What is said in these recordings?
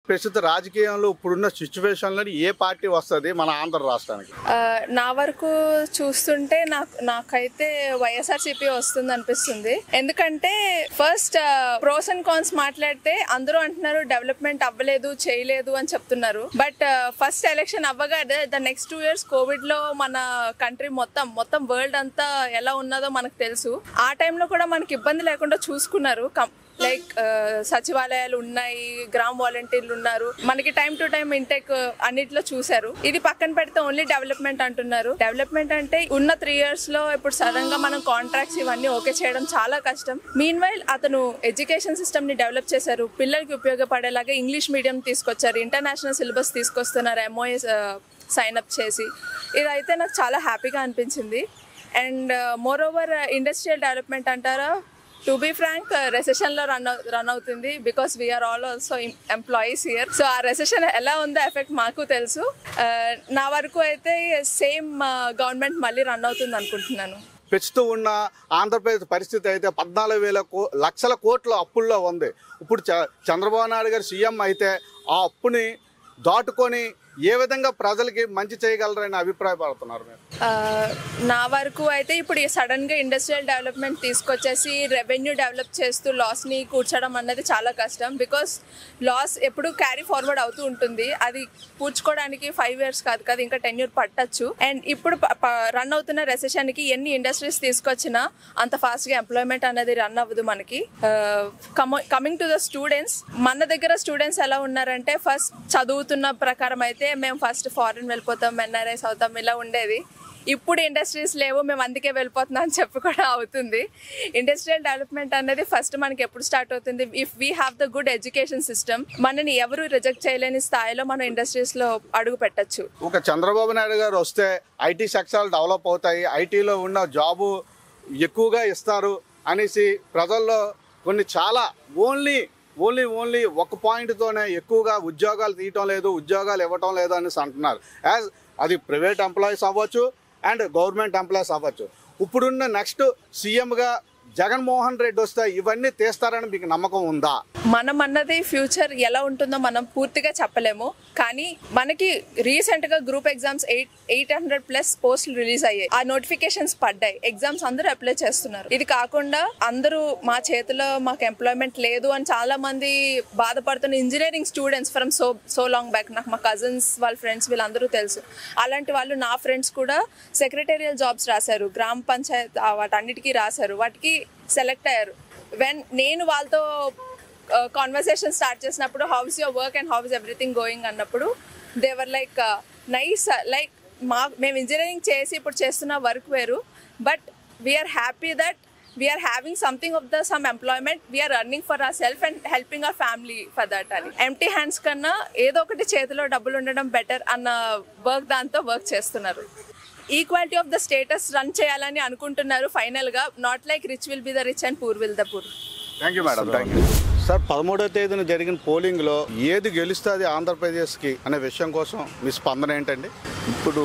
ప్రస్తుత రాజకీయంలో ఇప్పుడున్న సిచ్యువేషన్లో ఏ పార్టీ వస్తుంది మన ఆంధ్ర రాష్ట్రానికి ఆ, నా వరకు చూస్తుంటే నాకు నాకైతే వైఎస్ఆర్సీపీ వస్తుంది అనిపిస్తుంది ఎందుకంటే ఫస్ట్ ప్రోస్ అండ్ కాన్స్ మాట్లాడితే అందరూ అంటున్నారు డెవలప్మెంట్ అవ్వలేదు చేయలేదు అని చెప్తున్నారు బట్ ఫస్ట్ ఎలక్షన్ అవ్వగానే the next two years Covid లో మన కంట్రీ మొత్తం మొత్తం వరల్డ్ అంతా ఎలా ఉన్నదో మనకు తెలుసు ఆ టైంలో కూడా మనకి ఇబ్బంది లేకుండా చూసుకున్నారు కం- లైక్ సచివాలయాలు ఉన్నాయి గ్రామ వాలంటీర్లు ఉన్నారు మనకి టైం టు టైం ఇంటెక్ అన్నిట్లో చూశారు ఇది పక్కన పెడితే ఓన్లీ డెవలప్మెంట్ అంటున్నారు డెవలప్మెంట్ అంటే ఉన్న త్రీ ఇయర్స్ లో ఇప్పుడు సడన్ గా మనం కాంట్రాక్ట్స్ ఇవన్నీ ఓకే చేయడం చాలా కష్టం మీన్ వైల్ అతను ఎడ్యుకేషన్ సిస్టమ్ ని డెవలప్ చేశారు పిల్లలకి ఉపయోగపడేలాగా ఇంగ్లీష్ మీడియం తీసుకొచ్చారు ఇంటర్నేషనల్ సిలబస్ తీసుకొస్తున్నారు ఎంఓఎస్ సైన్ అప్ చేసి ఇదైతే నాకు చాలా హ్యాపీగా అనిపించింది and more over industrial development అంటారా టు బీ ఫ్రాంక్ రెసెషన్ లో రన్ రన్ అవుతుంది because we are all also employees here so ఆ రెసెషన్ ఎలా ఉందో ఎఫెక్ట్ మాకు తెలుసు Uh, నా వరకు అయితే సేమ్ గవర్నమెంట్ మళ్ళీ రన్ అవుతుంది అనుకుంటున్నాను ప్రస్తుతం ఉన్న ఆంధ్రప్రదేశ్ పరిస్థితి అయితే పద్నాలుగు వేల కో లక్షల కోట్ల అప్పుల్లో ఉంది ఇప్పుడు చ- చంద్రబాబు నాయుడు గారు సీఎం అయితే ఆ అప్పుని దాటుకొని ఏ విధంగా ప్రజలకి మంచి చేయగలరని అభిప్రాయపడుతున్నారు మీరు ఆ, నా వరకు అయితే ఇప్పుడు సడన్ గా ఇండస్ట్రియల్ డెవలప్మెంట్ తీసుకొచ్చేసి రెవెన్యూ డెవలప్ చేస్తూ లాస్ ని కూర్చడం అన్నది చాలా కష్టం బికాస్ లాస్ ఎప్పుడు క్యారీ ఫార్వర్డ్ అవుతూ ఉంటుంది అది పూడ్చుకోవడానికి ఫైవ్ ఇయర్స్ కాదు కదా ఇంకా టెన్ ఇయర్ పట్టచ్చు అండ్ ఇప్పుడు రన్ అవుతున్న రెసెషన్ కి ఎన్ని ఇండస్ట్రీస్ తీసుకొచ్చినా అంత ఫాస్ట్ గా ఎంప్లాయ్మెంట్ అనేది రన్ అవ్వదు మనకి కమింగ్ టు ద స్టూడెంట్స్ మన దగ్గర స్టూడెంట్స్ ఎలా ఉన్నారంటే ఫస్ట్ చదువుతున్న ప్రకారం అయితే మేము ఫస్ట్ ఫారెన్ వెళ్ళిపోతాం ఎన్ఆర్ఐస్ అవుతాం ఇలా ఉండేది ఇప్పుడు ఇండస్ట్రీస్ లేవు మేము అందుకే వెళ్ళిపోతున్నాం అని చెప్పి కూడా అవుతుంది ఇండస్ట్రియల్ డెవలప్మెంట్ అనేది ఫస్ట్ మనకి ఎప్పుడు స్టార్ట్ అవుతుంది if we have the good education system మనని ఎవరు రిజెక్ట్ చేయలేని స్థాయిలో మనం ఇండస్ట్రీస్ లో అడుగు పెట్టచ్చు ఒక చంద్రబాబు నాయుడు గారు వస్తే ఐటీ సెక్టార్లు డెవలప్ అవుతాయి ఐటీలో ఉన్న జాబు ఎక్కువగా ఇస్తారు అనేసి ప్రజల్లో కొన్ని చాలా ఓన్లీ ఓన్లీ ఓన్లీ ఒక పాయింట్తోనే ఎక్కువగా ఉద్యోగాలు తీయటం లేదు ఉద్యోగాలు ఇవ్వటం లేదు అనేసి అంటున్నారు యాజ్ అది ప్రైవేట్ ఎంప్లాయీస్ అవ్వచ్చు అండ్ గవర్నమెంట్ ఎంప్లాయీస్ అవ్వచ్చు ఇప్పుడున్న నెక్స్ట్ సీఎంగా జగన్మోహన్ రెడ్డి వస్తే ఇవన్నీ తీస్తారని మీకు నమ్మకం ఉందా మనం అన్నది ఫ్యూచర్ ఎలా ఉంటుందో మనం పూర్తిగా చెప్పలేము కానీ మనకి రీసెంట్ గా group exams eight eight hundred plus పోస్టులు రిలీజ్ అయ్యాయి ఆ నోటిఫికేషన్స్ పడ్డాయి ఎగ్జామ్స్ అందరూ అప్లై చేస్తున్నారు ఇది కాకుండా అందరూ మా చేతిలో మాకు ఎంప్లాయ్మెంట్ లేదు అని చాలా మంది బాధపడుతున్న engineering students from so so long back నాకు మా కజిన్స్ వాళ్ళ ఫ్రెండ్స్ వీళ్ళందరూ తెలుసు అలాంటి వాళ్ళు నా ఫ్రెండ్స్ కూడా సెక్రటేరియల్ జాబ్స్ రాశారు గ్రామ పంచాయత్ ఆ వాటన్నిటికీ రాశారు వాటికి సెలెక్ట్ అయ్యారు వెన్ నేను వాళ్ళతో కాన్వర్సేషన్ స్టార్ట్ చేసినప్పుడు how's your work and how's everything going అన్నప్పుడు దేవర్ లైక్ నైస్ లైక్ మా మేము ఇంజనీరింగ్ చేసి ఇప్పుడు చేస్తున్న వర్క్ వేరు but we are happy that we are having something of the some employment we are running for our self and helping our family for that అని empty hands కన్నా ఏదో ఒకటి చేతిలో డబ్బులు ఉండడం బెటర్ అన్న వర్క్ దాంతో వర్క్ చేస్తున్నారు equality of the status run చేయాలని అనుకుంటున్నారు ఫైనల్ గా not like rich will be the rich and poor will the poor thank you madam thank you sir పదమూడవ తేదీన జరిగిన పోలింగ్లో ఏది గెలుస్తుంది ఆంధ్రప్రదేశ్కి అనే విషయం కోసం మీ స్పందన ఏంటండి ఇప్పుడు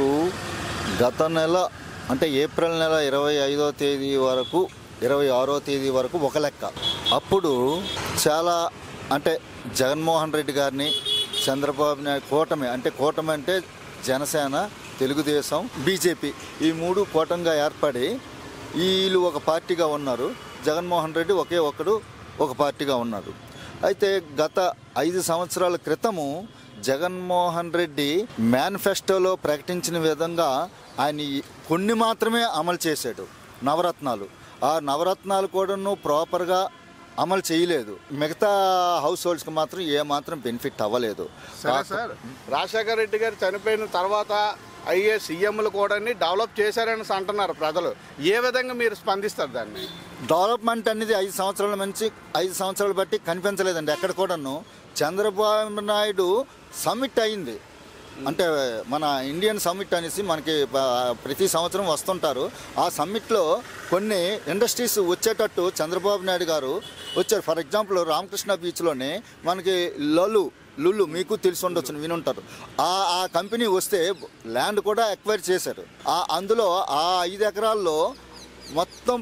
గత నెల అంటే ఏప్రిల్ నెల ఇరవై ఐదో తేదీ వరకు ఇరవై ఆరో తేదీ వరకు ఒక లెక్క అప్పుడు చాలా అంటే జగన్మోహన్ రెడ్డి గారిని చంద్రబాబు నాయుడు కూటమి అంటే కూటమి అంటే జనసేన తెలుగుదేశం బీజేపీ ఈ మూడు కూటంగా ఏర్పడి వీళ్ళు ఒక పార్టీగా ఉన్నారు జగన్మోహన్ రెడ్డి ఒకే ఒక్కడు ఒక పార్టీగా ఉన్నారు అయితే గత ఐదు సంవత్సరాల క్రితము జగన్మోహన్ రెడ్డి మేనిఫెస్టోలో ప్రకటించిన విధంగా ఆయన ఈ కొన్ని మాత్రమే అమలు చేశాడు నవరత్నాలు ఆ నవరత్నాలు కూడాను ప్రాపర్గా అమలు చేయలేదు మిగతా హౌస్ హోల్డ్స్కి మాత్రం ఏ మాత్రం బెనిఫిట్ అవ్వలేదు సరే సార్ రాజశేఖర రెడ్డి గారు చనిపోయిన తర్వాత అయ్యే సీఎంలు కూడా డెవలప్ చేశారని అంటున్నారు ప్రజలు ఏ విధంగా మీరు స్పందిస్తారు దాన్ని డెవలప్మెంట్ అనేది ఐదు సంవత్సరాల నుంచి ఐదు సంవత్సరాలు బట్టి కనిపించలేదండి ఎక్కడ కూడాను చంద్రబాబు నాయుడు సమ్మిట్ అయింది అంటే మన ఇండియన్ సమ్మిట్ అనేసి మనకి ప- ప్రతి సంవత్సరం వస్తుంటారు ఆ సమ్మిట్లో కొన్ని ఇండస్ట్రీస్ వచ్చేటట్టు చంద్రబాబు నాయుడు గారు వచ్చారు ఫర్ ఎగ్జాంపుల్ రామకృష్ణ బీచ్లోనే మనకి లలు లుల్లు మీకు తెలిసి ఉండొచ్చు వినుంటారు ఆ ఆ కంపెనీ వస్తే ల్యాండ్ కూడా ఎక్వైర్ చేశారు ఆ అందులో ఆ ఐదు ఎకరాల్లో మొత్తం పెద్ద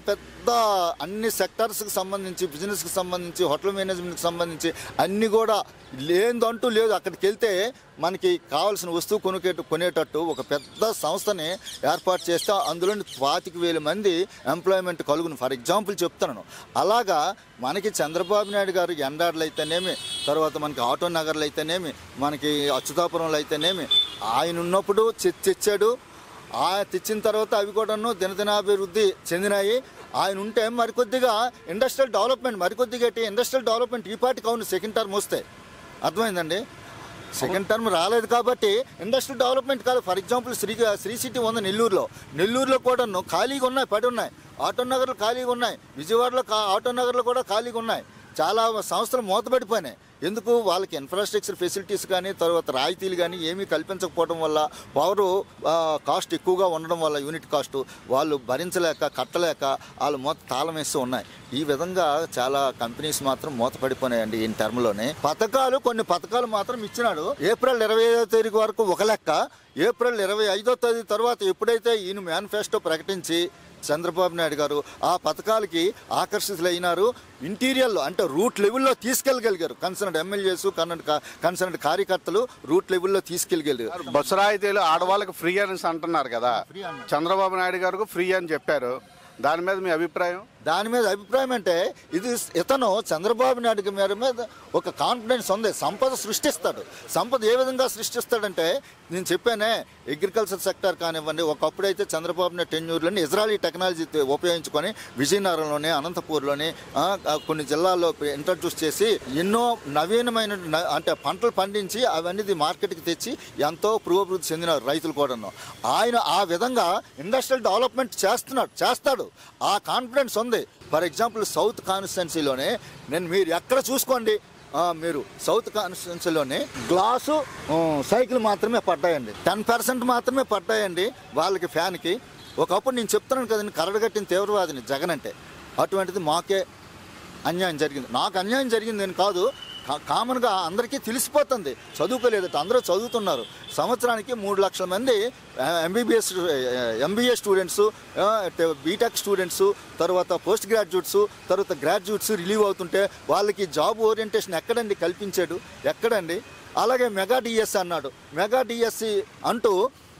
పెద్ద అన్ని సెక్టర్స్కి సంబంధించి బిజినెస్కి సంబంధించి హోటల్ మేనేజ్మెంట్కి సంబంధించి అన్నీ కూడా లేదంటూ లేదు అక్కడికి వెళ్తే మనకి కావాల్సిన వస్తువు కొనుకే కొనేటట్టు ఒక పెద్ద సంస్థని ఏర్పాటు చేస్తే అందులో పాతిక వేల మంది ఎంప్లాయ్మెంట్ కలుగును ఫర్ ఎగ్జాంపుల్ చెప్తున్నాను అలాగా మనకి చంద్రబాబు నాయుడు గారు ఎండార్లు అయితేనేమి తర్వాత మనకి ఆటో నగర్లు అయితేనేమి మనకి అచ్యుతాపురంలో అయితేనేమి ఆయన ఉన్నప్పుడు తె- తెచ్చాడు ఆ తెచ్చిన తర్వాత అవి కూడాను దినదినాభివృద్ధి చెందినాయి ఆయన ఉంటే మరికొద్దిగా ఇండస్ట్రియల్ డెవలప్మెంట్ మరికొద్దిగా ఏంటి ఇండస్ట్రియల్ డెవలప్మెంట్ ఈ పాటికి అవును సెకండ్ టర్మ్ వస్తే అర్థమైందండి సెకండ్ టర్మ్ రాలేదు కాబట్టి ఇండస్ట్రియల్ డెవలప్మెంట్ కాదు for example Sri Sri city ఉంది నెల్లూరులో నెల్లూరులో కూడా ఖాళీగా ఉన్నాయి పడి ఉన్నాయి ఆటో నగర్లు ఖాళీగా ఉన్నాయి విజయవాడలో కా- ఆటో నగర్లు కూడా ఖాళీగా ఉన్నాయి చాలా సంస్థలు మూతపడిపోయినాయి ఎందుకు వాళ్ళకి ఇన్ఫ్రాస్ట్రక్చర్ ఫెసిలిటీస్ కానీ తర్వాత రాయితీలు కానీ ఏమీ కల్పించకపోవడం వల్ల పవర్ కాస్ట్ ఎక్కువగా ఉండడం వల్ల యూనిట్ కాస్ట్ వాళ్ళు భరించలేక కట్టలేక వాళ్ళు మూత తాళం వేస్తూ ఉన్నాయి ఈ విధంగా చాలా కంపెనీస్ మాత్రం మూతపడిపోయినాయండి ఈ టర్మ్లోనే పథకాలు కొన్ని పథకాలు మాత్రం ఇచ్చినాడు ఏప్రిల్ ఇరవై ఐదో తేదీ వరకు ఒక లెక్క ఏప్రిల్ ఇరవై ఐదో తేదీ తర్వాత ఎప్పుడైతే ఈయన మేనిఫెస్టో ప్రకటించి చంద్రబాబు నాయుడు గారు ఆ పథకాలకి ఆకర్షితులైనారు ఇంటీరియర్లో అంటే రూట్ లెవెల్లో తీసుకెళ్ళగలిగారు కన్సర్న్ ఎమ్మెల్యేస్ కన్సర్న్ కన్సర్న్ కార్యకర్తలు రూట్ లెవెల్లో తీసుకెళ్ళగలిగారు బస్సు రాయితీలు ఆడవాళ్ళకి ఫ్రీ అని అంటున్నారు కదా చంద్రబాబు నాయుడు గారికి ఫ్రీ అని చెప్పారు దాని మీద మీ అభిప్రాయం దాని మీద అభిప్రాయం అంటే ఇది ఇతను చంద్రబాబు నాయుడు గారి మీద ఒక కాన్ఫిడెన్స్ ఉంది సంపద సృష్టిస్తాడు సంపద ఏ విధంగా సృష్టిస్తాడంటే నేను చెప్పానే అగ్రికల్చర్ సెక్టర్ కానివ్వండి ఒకప్పుడైతే చంద్రబాబు నాయుడు టెన్యూర్లోని ఇజ్రాయలీ టెక్నాలజీ తే- ఉపయోగించుకొని విజయనగరంలోని అనంతపూర్లోని ఆ, ఆ, కొన్ని జిల్లాల్లో ఇంట్రడ్యూస్ చేసి ఎన్నో నవీనమైన న- అంటే పంటలు పండించి అవన్నీ మార్కెట్కి తెచ్చి ఎంతో పురోభివృద్ధి చెందినారు రైతులు కూడాను ఆయన ఆ విధంగా ఇండస్ట్రియల్ డెవలప్మెంట్ చేస్తున్నాడు చేస్తాడు ఆ కాన్ఫిడెన్స్ ఉంది ఫర్ ఎగ్జాంపుల్ సౌత్ కాన్స్టిట్యున్సీలోనే నేను మీరు ఎక్కడ చూసుకోండి ఆ, మీరు సౌత్ కాన్స్టిట్యున్సీలోనే గ్లాసు ఆ, సైకిల్ మాత్రమే పడ్డాయండి టెన్ పర్సెంట్ మాత్రమే పడ్డాయండి వాళ్ళకి ఫ్యాన్కి ఒకప్పుడు నేను చెప్తున్నాను కదండి కరడగట్టిన తీవ్రవాదిని జగన్ అంటే అటువంటిది మాకే అన్యాయం జరిగింది నాకు అన్యాయం జరిగింది నేను కాదు కా- కామన్గా అందరికీ తెలిసిపోతుంది చదువుకోలేదట అందరూ చదువుతున్నారు సంవత్సరానికి మూడు లక్షల మంది MBBS MBA students BTech students తర్వాత పోస్ట్ గ్రాడ్యుయేట్స్ తర్వాత గ్రాడ్యుయేట్స్ రిలీవ్ అవుతుంటే వాళ్ళకి జాబ్ ఓరియంటేషన్ ఎక్కడండి కల్పించాడు ఎక్కడండి అలాగే మెగా డిఎస్ అన్నాడు మెగా డిఎస్సి అంటూ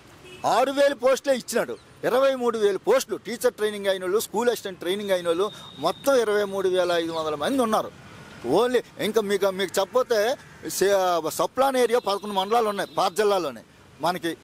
ఆరు వేలు పోస్టులే ఇచ్చినాడు ఇరవై మూడు వేలు పోస్టులు టీచర్ ట్రైనింగ్ అయిన వాళ్ళు స్కూల్ అసిస్టెంట్ ట్రైనింగ్ అయిన వాళ్ళు మొత్తం ఇరవై మూడు వేల ఐదు వందల మంది ఉన్నారు ఓన్లీ ఇంకా మీకు మీకు చెప్పపోతే సప్లాన్ ఏరియా పదకొండు మండలాలు ఉన్నాయి పాత జిల్లాలోనే మనకి